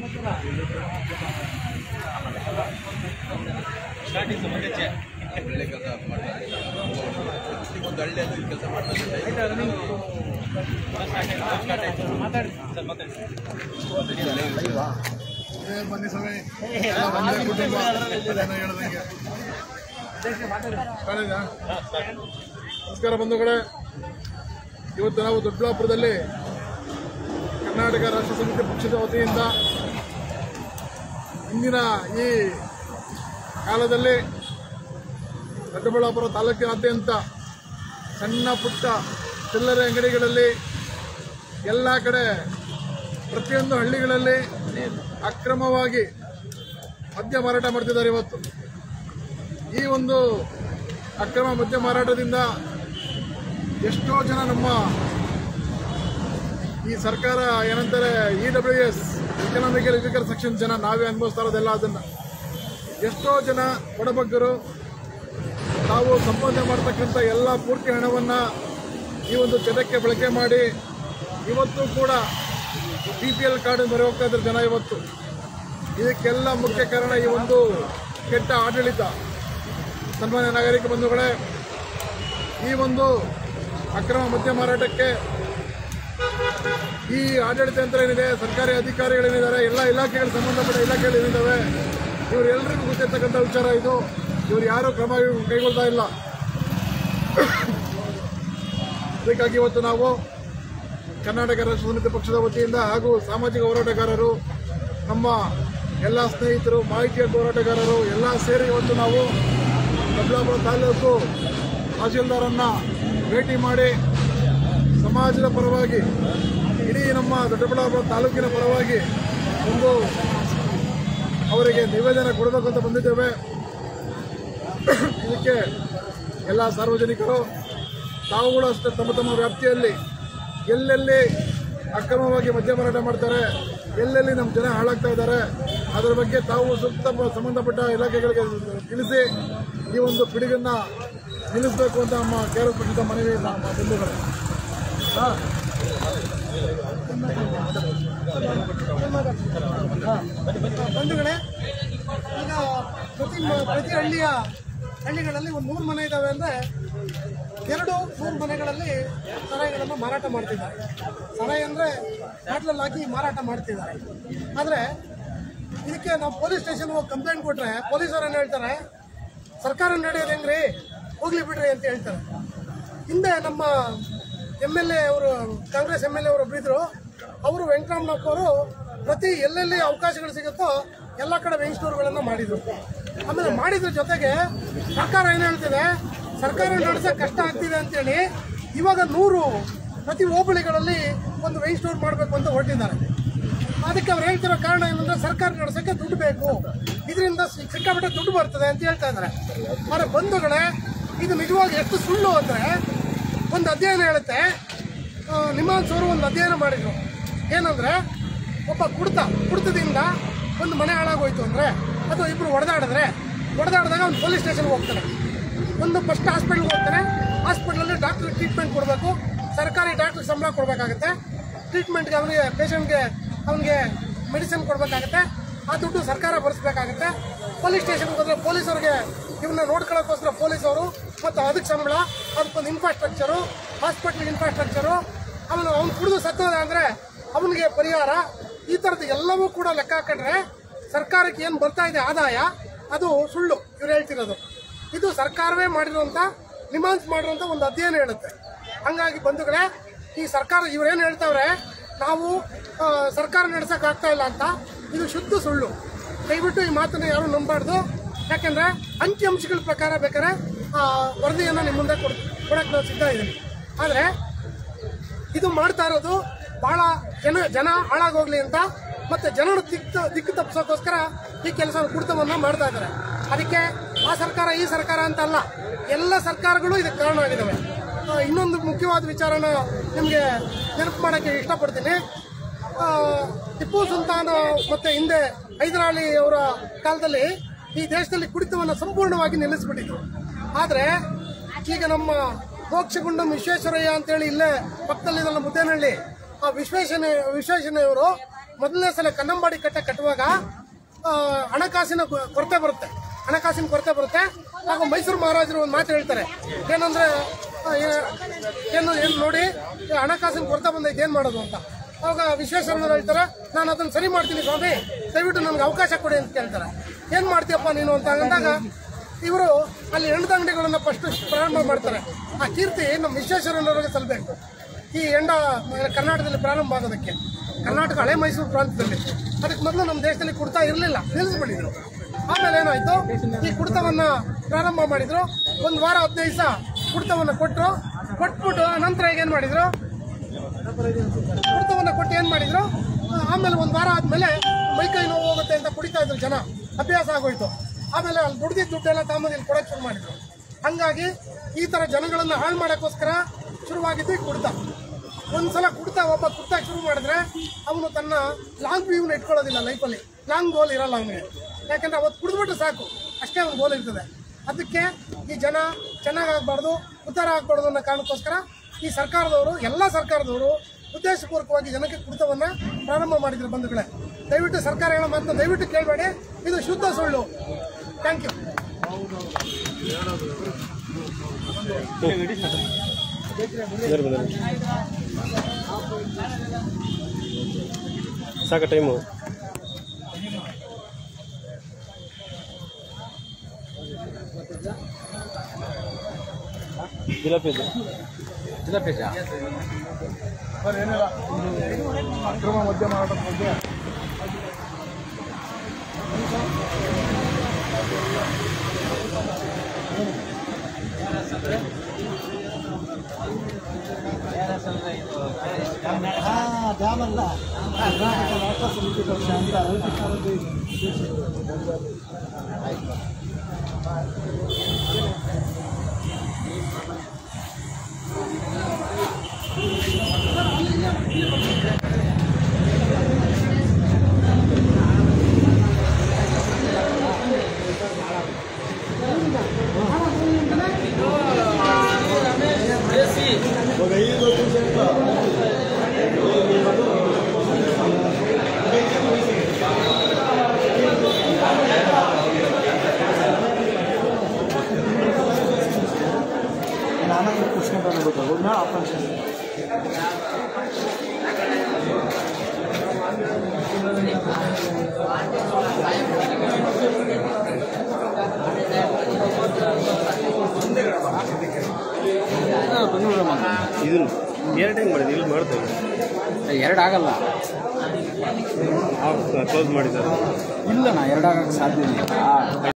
ಒಳ್ಳೆ ಕೆಲಸ ಮಾಡ್ತಾರೆ ಒಂದು ಹಳ್ಳಿಯಲ್ಲಿ ಕೆಲಸ ಮಾಡ್ತಾರೆ ಬನ್ನಿ ಸ್ವಾಮಿ ಎಲ್ಲ ಒಂದೇ ಕುಟುಂಬ ಅದೇನೋ ಹೇಳ್ದಂಗೆ ಕಾಲೇಜಾ? ನಮಸ್ಕಾರ ಬಂಧುಗಳೇ ಇವತ್ತು ನಾವು ದೊಡ್ಡಬಳ್ಳಾಪುರದಲ್ಲಿ ಕರ್ನಾಟಕ ರಾಷ್ಟ್ರ ಸಮಿತಿ ಪಕ್ಷದ ವತಿಯಿಂದ ಇಂದಿನ ಈ ಕಾಲದಲ್ಲಿ ದೊಡ್ಡಬಳ್ಳಾಪುರ ತಾಲೂಕಿನಾದ್ಯಂತ ಸಣ್ಣ ಪುಟ್ಟ ಚಿಲ್ಲರೆ ಅಂಗಡಿಗಳಲ್ಲಿ ಎಲ್ಲ ಕಡೆ ಪ್ರತಿಯೊಂದು ಹಳ್ಳಿಗಳಲ್ಲಿ ಅಕ್ರಮವಾಗಿ ಮದ್ಯ ಮಾರಾಟ ಮಾಡ್ತಿದ್ದಾರೆ ಇವತ್ತು ಈ ಒಂದು ಅಕ್ರಮ ಮದ್ಯ ಮಾರಾಟದಿಂದ ಎಷ್ಟೋ ಜನ ನಮ್ಮ ಈ ಸರ್ಕಾರ ಏನಂತಾರೆ ಇ ಡಬ್ಲ್ಯೂ ಎಸ್ ಎಕನಾಮಿಕಲ್ ಎಜುಕೇರ್ ಸೆಕ್ಷನ್ ಜನ ನಾವೇ ಅನುಭವಿಸ್ತಾ ಇರೋದೆಲ್ಲ ಅದನ್ನ ಎಷ್ಟೋ ಜನ ಬಡಬಗ್ಗರು ತಾವು ಸಂಪಾದನೆ ಮಾಡ್ತಕ್ಕಂಥ ಎಲ್ಲ ಪೂರ್ತಿ ಹಣವನ್ನ ಈ ಒಂದು ಚಟಕ್ಕೆ ಬಳಕೆ ಮಾಡಿ ಇವತ್ತು ಕೂಡ ಬಿ ಪಿ ಎಲ್ ಕಾರ್ಡ್ ಮೊರೆ ಹೋಗ್ತಾ ಇದ್ದಾರೆ ಜನ ಇವತ್ತು ಇದಕ್ಕೆಲ್ಲ ಮುಖ್ಯ ಕಾರಣ ಈ ಒಂದು ಕೆಟ್ಟ ಆಡಳಿತ ಸನ್ಮಾನ್ಯ ನಾಗರಿಕ ಬಂಧುಗಳೇ ಈ ಒಂದು ಅಕ್ರಮ ಮದ್ಯ ಮಾರಾಟಕ್ಕೆ ಈ ಆಡಳಿತ ಯಂತ್ರ ಏನಿದೆ ಸರ್ಕಾರಿ ಅಧಿಕಾರಿಗಳೇನಿದ್ದಾರೆ ಎಲ್ಲ ಇಲಾಖೆಗಳು ಸಂಬಂಧಪಟ್ಟ ಇಲಾಖೆಗಳು ಏನಿದ್ದಾವೆ ಇವರೆಲ್ಲರಿಗೂ ಗೊತ್ತಿರ್ತಕ್ಕಂಥ ವಿಚಾರ ಇದು ಇವ್ರು ಯಾರೂ ಕ್ರಮ ಕೈಗೊಳ್ತಾ ಇಲ್ಲ ಅದಕ್ಕಾಗಿ ಇವತ್ತು ನಾವು ಕರ್ನಾಟಕ ರಾಷ್ಟ್ರ ಸಮಿತಿ ಪಕ್ಷದ ವತಿಯಿಂದ ಹಾಗೂ ಸಾಮಾಜಿಕ ಹೋರಾಟಗಾರರು ನಮ್ಮ ಎಲ್ಲ ಸ್ನೇಹಿತರು ಮಾಹಿತಿ ಹಕ್ಕು ಹೋರಾಟಗಾರರು ಎಲ್ಲ ಸೇರಿ ಇವತ್ತು ನಾವು ದೊಡ್ಡಬಳ್ಳಾಪುರ ತಾಲೂಕು ತಹಶೀಲ್ದಾರನ್ನ ಭೇಟಿ ಮಾಡಿ ಸಮಾಜದ ಪರವಾಗಿ ಇಡೀ ನಮ್ಮ ದೊಡ್ಡಬಳ್ಳಾಪುರ ತಾಲೂಕಿನ ಪರವಾಗಿ ಒಂದು ಅವರಿಗೆ ನಿವೇದನೆ ಕೊಡಬೇಕು ಅಂತ ಬಂದಿದ್ದೇವೆ ಇದಕ್ಕೆ ಎಲ್ಲ ಸಾರ್ವಜನಿಕರು ತಾವುಗಳು ಅಷ್ಟೇ ತಮ್ಮ ತಮ್ಮ ವ್ಯಾಪ್ತಿಯಲ್ಲಿ ಎಲ್ಲೆಲ್ಲಿ ಅಕ್ರಮವಾಗಿ ಮದ್ಯ ಮಾರಾಟ ಮಾಡ್ತಾರೆ ಎಲ್ಲೆಲ್ಲಿ ನಮ್ಮ ಜನ ಹಾಳಾಗ್ತಾ ಇದ್ದಾರೆ ಅದರ ಬಗ್ಗೆ ತಾವು ಸೂಕ್ತ ಸಂಬಂಧಪಟ್ಟ ಇಲಾಖೆಗಳಿಗೆ ತಿಳಿಸಿ ಈ ಒಂದು ಪಿಡುಗನ್ನ ನಿಲ್ಲಿಸಬೇಕು ಅಂತ ನಮ್ಮ ಕೇರಳ ಪಕ್ಷದ ಮನವಿ ನಮ್ಮ ಬಂಧುಗಳು ಬಂಧುಗಳೇ ಈಗ ಪ್ರತಿ ಮ- ಪ್ರತಿ ಹಳ್ಳಿಯ ಹಳ್ಳಿಗಳಲ್ಲಿ ಒಂದು ನೂರು ಮನೆ ಇದ್ದಾವೆ ಅಂದರೆ ಎರಡು ನೂರು ಮನೆಗಳಲ್ಲಿ ಸರಾಯಿಗಳನ್ನು ಮಾರಾಟ ಮಾಡ್ತಿದ್ದಾರೆ ಸರಾಯಿ ಅಂದರೆ ಬಾಟ್ಲಲ್ಲಿ ಹಾಕಿ ಮಾರಾಟ ಮಾಡ್ತಿದ್ದಾರೆ ಆದರೆ ಇದಕ್ಕೆ ನಾವು ಪೊಲೀಸ್ ಸ್ಟೇಷನ್ ಹೋಗಿ ಕಂಪ್ಲೇಂಟ್ ಕೊಟ್ಟರೆ ಪೊಲೀಸರು ಏನು ಹೇಳ್ತಾರೆ ಸರ್ಕಾರ ನಡೆಯೋದು ಹೆಂಗ್ರಿ ಹೋಗ್ಲಿ ಬಿಡ್ರಿ ಅಂತ ಹೇಳ್ತಾರೆ ಹಿಂದೆ ನಮ್ಮ ಎಮ್ ಎಲ್ ಎ ಅವರು ಕಾಂಗ್ರೆಸ್ ಎಮ್ ಎಲ್ ಎ ಅವರು ಒಬ್ಬರಿದ್ರು ಅವರು ವೆಂಕಟರಾಮನಪ್ಪ ಅವರು ಪ್ರತಿ ಎಲ್ಲೆಲ್ಲಿ ಅವಕಾಶಗಳು ಸಿಗುತ್ತೋ ಎಲ್ಲ ಕಡೆ ವೆಂಗ್ ಸ್ಟೋರ್ಗಳನ್ನು ಮಾಡಿದ್ರು ಆಮೇಲೆ ಮಾಡಿದ್ರ ಜೊತೆಗೆ ಸರ್ಕಾರ ಏನು ಹೇಳ್ತಿದೆ ಸರ್ಕಾರ ನಡೆಸೋಕೆ ಕಷ್ಟ ಆಗ್ತಿದೆ ಅಂತೇಳಿ ಇವಾಗ ನೂರು ಪ್ರತಿ ಹೋಬಳಿಗಳಲ್ಲಿ ಒಂದು ವೆಂಗ್ ಸ್ಟೋರ್ ಮಾಡಬೇಕು ಅಂತ ಹೊರಟಿದ್ದಾರೆ ಅದಕ್ಕೆ ಅವ್ರು ಹೇಳ್ತಿರೋ ಕಾರಣ ಏನಂದ್ರೆ ಸರ್ಕಾರ ನಡೆಸೋಕೆ ದುಡ್ಡು ಬೇಕು ಇದರಿಂದ ಸಿಕ್ಕಾಪಟ್ಟೆ ದುಡ್ಡು ಬರ್ತದೆ ಅಂತ ಹೇಳ್ತಾ ಇದ್ದಾರೆ ಆದರೆ ಬಂಧುಗಳೇ ಇದು ನಿಜವಾಗಿ ಎಷ್ಟು ಸುಳ್ಳು ಅಂದರೆ ಒಂದು ಅಧ್ಯಯನ ಹೇಳುತ್ತೆ ಆ, ನಿಮಾನ್ಸ್ ಅವರು ಒಂದು ಅಧ್ಯಯನ ಮಾಡಿದ್ರು ಏನಂದ್ರೆ ಒಬ್ಬ ಕುಡ್ತ ಕುಡ್ತದಿಂದ ಒಂದು ಮನೆ ಹಾಳಾಗೋಯ್ತು ಅಂದರೆ ಅಥವಾ ಇಬ್ಬರು ಹೊಡೆದಾಡಿದ್ರೆ ಹೊಡೆದಾಡಿದಾಗ ಅವ್ನು ಪೊಲೀಸ್ ಸ್ಟೇಷನ್ಗೆ ಹೋಗ್ತಾನೆ ಒಂದು ಫಸ್ಟ್ ಹಾಸ್ಪಿಟ್ಲ್ಗೆ ಹೋಗ್ತಾನೆ ಹಾಸ್ಪಿಟ್ಲಲ್ಲಿ ಡಾಕ್ಟರ್ ಟ್ರೀಟ್ಮೆಂಟ್ ಕೊಡಬೇಕು ಸರ್ಕಾರಿ ಡಾಕ್ಟರ್ ಸಂಬಳ ಕೊಡಬೇಕಾಗತ್ತೆ ಟ್ರೀಟ್ಮೆಂಟ್ಗೆ ಅವನಿಗೆ ಪೇಷಂಟ್ಗೆ ಅವನಿಗೆ ಮೆಡಿಸಿನ್ ಕೊಡಬೇಕಾಗತ್ತೆ ಆ ದುಡ್ಡು ಸರ್ಕಾರ ಭರಿಸಬೇಕಾಗತ್ತೆ ಪೊಲೀಸ್ ಸ್ಟೇಷನ್ಗೆ ಹೋದ್ರೆ ಪೊಲೀಸರಿಗೆ ಇವನ್ನ ನೋಡ್ಕೊಳ್ಳೋಕ್ಕೋಸ್ಕರ ಪೊಲೀಸವರು ಮತ್ತು ಅದಕ್ಕೆ ಸಂಬಳ ಅದಕ್ಕೊಂದು ಇನ್ಫ್ರಾಸ್ಟ್ರಕ್ಚರು ಹಾಸ್ಪಿಟ್ಲ್ ಇನ್ಫ್ರಾಸ್ಟ್ರಕ್ಚರು ಅವನು ಅವ್ನು ಕುಡಿದು ಸತ್ತೋದ ಅಂದರೆ ಅವನಿಗೆ ಪರಿಹಾರ ಈ ಥರದ್ದು ಎಲ್ಲವೂ ಕೂಡ ಲೆಕ್ಕ ಹಾಕೊಂಡ್ರೆ ಸರ್ಕಾರಕ್ಕೆ ಏನು ಬರ್ತಾ ಇದೆ ಆದಾಯ ಅದು ಸುಳ್ಳು ಇವ್ರು ಹೇಳ್ತಿರೋದು ಇದು ಸರ್ಕಾರವೇ ಮಾಡಿರುವಂಥ ನಿಮಾನ್ಸ್ ಮಾಡಿರುವಂಥ ಒಂದು ಅಧ್ಯಯನ ಹೇಳುತ್ತೆ ಹಂಗಾಗಿ ಬಂಧುಗಳೇ ಈ ಸರ್ಕಾರ ಇವ್ರೇನು ಹೇಳ್ತಾವ್ರೆ ನಾವು ಆ, ಸರ್ಕಾರ ನಡೆಸಕ್ ಆಗ್ತಾ ಇಲ್ಲ ಅಂತ ಇದು ಶುದ್ಧ ಸುಳ್ಳು ದಯವಿಟ್ಟು ಈ ಮಾತನ್ನ ಯಾರು ನಂಬಾರ್ದು ಯಾಕಂದ್ರೆ ಅಂಕಿಅಂಶಗಳ ಪ್ರಕಾರ ಬೇಕಾದ್ರೆ ಆ, ವರದಿಯನ್ನು ನಿಮ್ಮ ಮುಂದೆ ಕೊಡ್ ಕೊಡಕ್ಕೆ ನಾವು ಸಿದ್ಧ ಇದ್ದೀನಿ ಆದರೆ ಇದು ಮಾಡ್ತಾ ಇರೋದು ಬಹಳ ಜನ ಜನ ಹಾಳಾಗೋಗ್ಲಿ ಅಂತ ಮತ್ತೆ ಜನರು ದಿಕ್ಕು ದಿಕ್ಕು ತಪ್ಪಿಸೋಕ್ಕೋಸ್ಕರ ಈ ಕೆಲಸ ಕುಡಿತವನ್ನ ಮಾಡ್ತಾ ಇದ್ದಾರೆ ಅದಕ್ಕೆ ಆ ಸರ್ಕಾರ ಈ ಸರ್ಕಾರ ಅಂತ ಅಲ್ಲ ಎಲ್ಲ ಸರ್ಕಾರಗಳು ಇದಕ್ಕೆ ಕಾರಣ ಆಗಿದ್ದಾವೆ ಆ, ಇನ್ನೊಂದು ಮುಖ್ಯವಾದ ವಿಚಾರನ ನಿಮಗೆ ನೆನಪು ಮಾಡೋಕ್ಕೆ ಇಷ್ಟಪಡ್ತೀನಿ ಆ, ಟಿಪ್ಪು ಸುಲ್ತಾನ್ ಮತ್ತೆ ಹಿಂದೆ ಹೈದರಾಲಿ ಅವರ ಕಾಲದಲ್ಲಿ ಈ ದೇಶದಲ್ಲಿ ಕುಡಿತವನ್ನು ಸಂಪೂರ್ಣವಾಗಿ ನಿಲ್ಲಿಸ್ಬಿಟ್ಟಿದ್ರು ಆದರೆ ಈಗ ನಮ್ಮ ಮೋಕ್ಷಗುಂಡಂ ವಿಶ್ವೇಶ್ವರಯ್ಯ ಅಂತೇಳಿ ಇಲ್ಲೇ ಪಕ್ಕದಲ್ಲಿದ್ದಲ್ಲ ಮುದ್ದೇನಹಳ್ಳಿ ಆ ವಿಶ್ವೇಶ್ವರ ವಿಶ್ವೇಶ್ವರಯ್ಯವರು ಮೊದಲನೇ ಸಲ ಕನ್ನಂಬಾಡಿ ಕಟ್ಟೆ ಕಟ್ಟುವ ಹಣಕಾಸಿನ ಕೊ- ಕೊರತೆ ಬರುತ್ತೆ ಹಣಕಾಸಿನ ಕೊರತೆ ಬರುತ್ತೆ ಹಾಗೂ ಮೈಸೂರು ಮಹಾರಾಜರು ಒಂದು ಮಾತು ಹೇಳ್ತಾರೆ ಏನಂದ್ರೆ ಆ, ಏ- ಏನು ಏನು ನೋಡಿ ಈ ಹಣಕಾಸಿನ ಕೊರತೆ ಬಂದೈತೆ ಏನ್ ಮಾಡೋದು ಅಂತ ಅವಾಗ ವಿಶ್ವೇಶ್ವರಯ್ಯನವರು ಹೇಳ್ತಾರೆ ನಾನು ಅದನ್ನ ಸರಿ ಮಾಡ್ತೀನಿ ಸ್ವಾಮಿ ದಯವಿಟ್ಟು ನನಗೆ ಅವಕಾಶ ಕೊಡಿ ಅಂತ ಕೇಳ್ತಾರೆ ಏನ್ ಮಾಡ್ತೀಯಪ್ಪ ನೀನು ಅಂತ ಅಂದಾಗ ಇವರು ಅಲ್ಲಿ ಹೆಣ್ಣದ ಅಂಗಡಿಗಳನ್ನ ಫಸ್ಟ್ ಪ್ರಾರಂಭ ಮಾಡ್ತಾರೆ ಆ ಕೀರ್ತಿ ನಮ್ಮ ವಿಶ್ವೇಶ್ವರಯ್ಯನವರಿಗೆ ಸಲ್ಲಬೇಕು ಈ ಎಂಡ ಕರ್ನಾಟಕದಲ್ಲಿ ಪ್ರಾರಂಭ ಆಗೋದಕ್ಕೆ ಕರ್ನಾಟಕ ಹಳೆ ಮೈಸೂರು ಪ್ರಾಂತ್ಯದಲ್ಲಿ ಅದಕ್ಕೆ ಮೊದಲು ನಮ್ಮ ದೇಶದಲ್ಲಿ ಕುಡ್ತಾ ಇರಲಿಲ್ಲ ನಿಲ್ಲಿಸ್ಬಿಟ್ಟಿದ್ರು ಆಮೇಲೆ ಏನಾಯ್ತು ಈ ಕುಡಿತವನ್ನ ಪ್ರಾರಂಭ ಮಾಡಿದ್ರು ಒಂದು ವಾರ ಹದಿನೈದು ದಿವಸ ಕುಡಿತವನ್ನ ಕೊಟ್ಟರು ಕೊಟ್ಬಿಟ್ಟು ನಂತರ ಈಗ ಏನ್ ಮಾಡಿದ್ರು ಕುಡಿತವನ್ನ ಕೊಟ್ಟು ಏನ್ ಮಾಡಿದ್ರು ಆ, ಆಮೇಲೆ ಒಂದು ವಾರ ಆದ್ಮೇಲೆ ಮೈಕೈ ನೋವು ಹೋಗುತ್ತೆ ಅಂತ ಕುಡಿತಾ ಇದ್ರು ಜನ ಅಭ್ಯಾಸ ಆಗೋಯ್ತು ಆಮೇಲೆ ಅಲ್ಲಿ ದುಡ್ದಿದ್ದ ದುಡ್ಡೆಲ್ಲ ತಾಂಬಂದು ಇಲ್ಲಿ ಕೊಡಕ್ಕೆ ಶುರು ಮಾಡಿದ್ರು ಹಂಗಾಗಿ ಈ ತರ ಜನಗಳನ್ನ ಹಾಳು ಮಾಡಕ್ಕೋಸ್ಕರ ಶುರುವಾಗಿದ್ದು ಈ ಕುಡಿತ ಒಂದ್ಸಲ ಕುಡ್ತಾ ಒಬ್ಬ ಕುಡ್ತಾ ಶುರು ಮಾಡಿದ್ರೆ ಅವನು ತನ್ನ ಲಾಂಗ್ ವ್ಯೂನ ಇಟ್ಕೊಳ್ಳೋದಿಲ್ಲ ಲೈಫಲ್ಲಿ ಲಾಂಗ್ ಗೋಲ್ ಇರಲ್ಲ ಅವನಿಗೆ ಯಾಕಂದ್ರೆ ಅವತ್ತು ಕುಡಿದ್ಬಿಟ್ಟು ಸಾಕು ಅಷ್ಟೇ ಒಂದು ಗೋಲ್ ಇರ್ತದೆ ಅದಕ್ಕೆ ಈ ಜನ ಚೆನ್ನಾಗಾಗಬಾರ್ದು ಉದ್ಧಾರ ಆಗಬಾರ್ದು ಅನ್ನೋ ಕಾರಣಕ್ಕೋಸ್ಕರ ಈ ಸರ್ಕಾರದವರು ಎಲ್ಲ ಸರ್ಕಾರದವರು ಉದ್ದೇಶಪೂರ್ವಕವಾಗಿ ಜನಕ್ಕೆ ಕುಡಿತವನ್ನ ಪ್ರಾರಂಭ ಮಾಡಿದ್ರು ಬಂಧುಗಳೇ ದಯವಿಟ್ಟು ಸರ್ಕಾರ ಹೇಳೋ ಮಾತನ್ನ ದಯವಿಟ್ಟು ಕೇಳಬೇಡಿ ಇದು ಶುದ್ಧ ಸುಳ್ಳು ಥ್ಯಾಂಕ್ ಯು ಸಾಕ ಟೈಮು ಜಿಲಾಪಿ ಇದೆ ಸರ್ ಏನಿಲ್ಲ ಅಕ್ರಮ ಮದ್ಯ ಮಾರಾಟದ ಬಗ್ಗೆ ಡ್ಯಾಮಲ್ಲ ಕರ್ನಾಟಕ ರಾಷ್ಟ್ರ ಸಮಿತಿ ಪಕ್ಷ ಅಂತ ಅಲ್ಪಕಾಲದ ನಾನಾಗಿ ಪ್ರಶ್ನೆ ಬರಬೇಕು ಒಂದು ಆಪರೇಷನ್ ಇದನ್ನು ಎರಡು ಹೆಂಗೆ ಮಾಡಿದೆ ಇಲ್ಲಿ ಮಾಡ್ತೇವೆ ಎರಡು ಆಗಲ್ಲ ಕ್ಲೋಸ್ ಮಾಡಿದ್ದಾರೆ ಇಲ್ಲಣ್ಣ ಎರಡು ಆಗಕ್ಕೆ ಸಾಧ್ಯ ಇಲ್ಲ